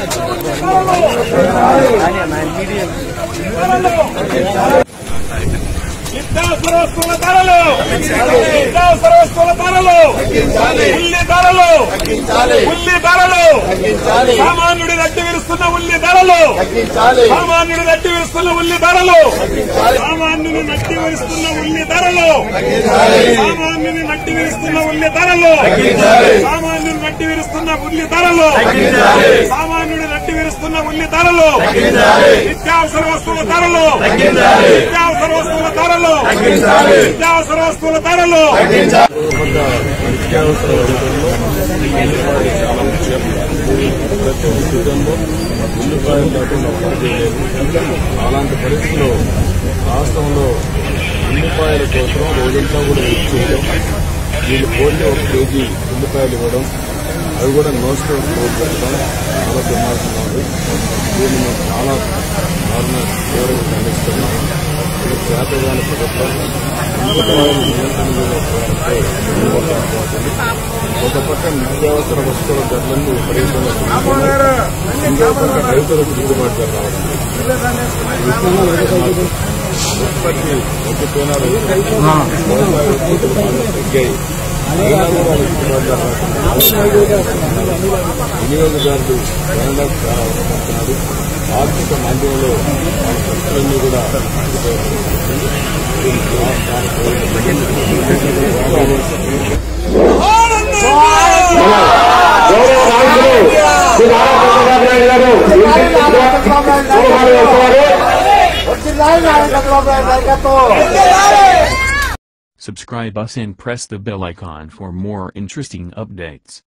నిత్యావసర వస్తువుల ధరలు నిత్యావసర వస్తువుల ధరలు ఉల్లి ధరలు ఉల్లి ధరలు సామాన్యుడి నట్టి విరుస్తున్న ఉల్లి ధరలు సామాన్యుడి నట్టి విరుస్తున్న ఉల్లి ధరలు సామాన్యుని నట్టి విరుస్తున్న ఉల్లి ధరలు సామాన్యుని నట్టి విరుస్తున్న ఉల్లి ధరలు సామాన్యుని నట్టి విరుస్తున్న ఉల్లి ధరలు సామాన్యుడి నట్టి విరుస్తున్న ఉల్లి ధరలు నిత్యావసర వస్తువుల ధరలు నిత్యావసర వస్తువుల ధరలు నిత్యావసర వస్తువుల ధరలు నిత్యావసర వస్తువుల్లో ఉల్లిపాయలు చాలా ముఖ్యం ప్రతి కుటుంబం ఉల్లిపాయలు లేకుండా పనిచేయలేదు అలాంటి పరిస్థితుల్లో రాష్ట్రంలో ఉల్లిపాయల కోసం రోజంతా కూడా వెయిట్ చేయడం వీళ్ళు పోటీ ఒక కేజీ ఉల్లిపాయలు ఇవ్వడం అవి కూడా నోస్తో క్లోజ్ పెట్టడం చాలా దుర్మార్గంగా ఉంది దీన్ని మేము చాలా దారుణ తీవ్రంగా ఖండిస్తున్నాం ఇది చేతగాని ప్రభుత్వం ఉల్లిపాయలు నియంత్రణ పోరాడితే పోతుంది ఒక పక్క నిత్యావసర వస్తువుల ధరలన్నీ విపరీతంగా పెరుగుతున్నాయి. ఇంకో పక్క రైతులకు దిగుబాటు ధర రావాలి ఉత్పత్తి తగ్గిపోయినా రైతులు వ్యవసాయ ఉత్పత్తులు బాగా తగ్గాయి అయినా కూడా వాళ్ళకి గిట్టుబాటు ధర రాకుండా వినియోగదారులు కొనడానికి చాలా అవసరపడుతున్నారు ఆర్థిక మాధ్యమంలో వాళ్ళ ఖర్చులన్నీ కూడా Subscribe us and press the bell icon for more interesting updates.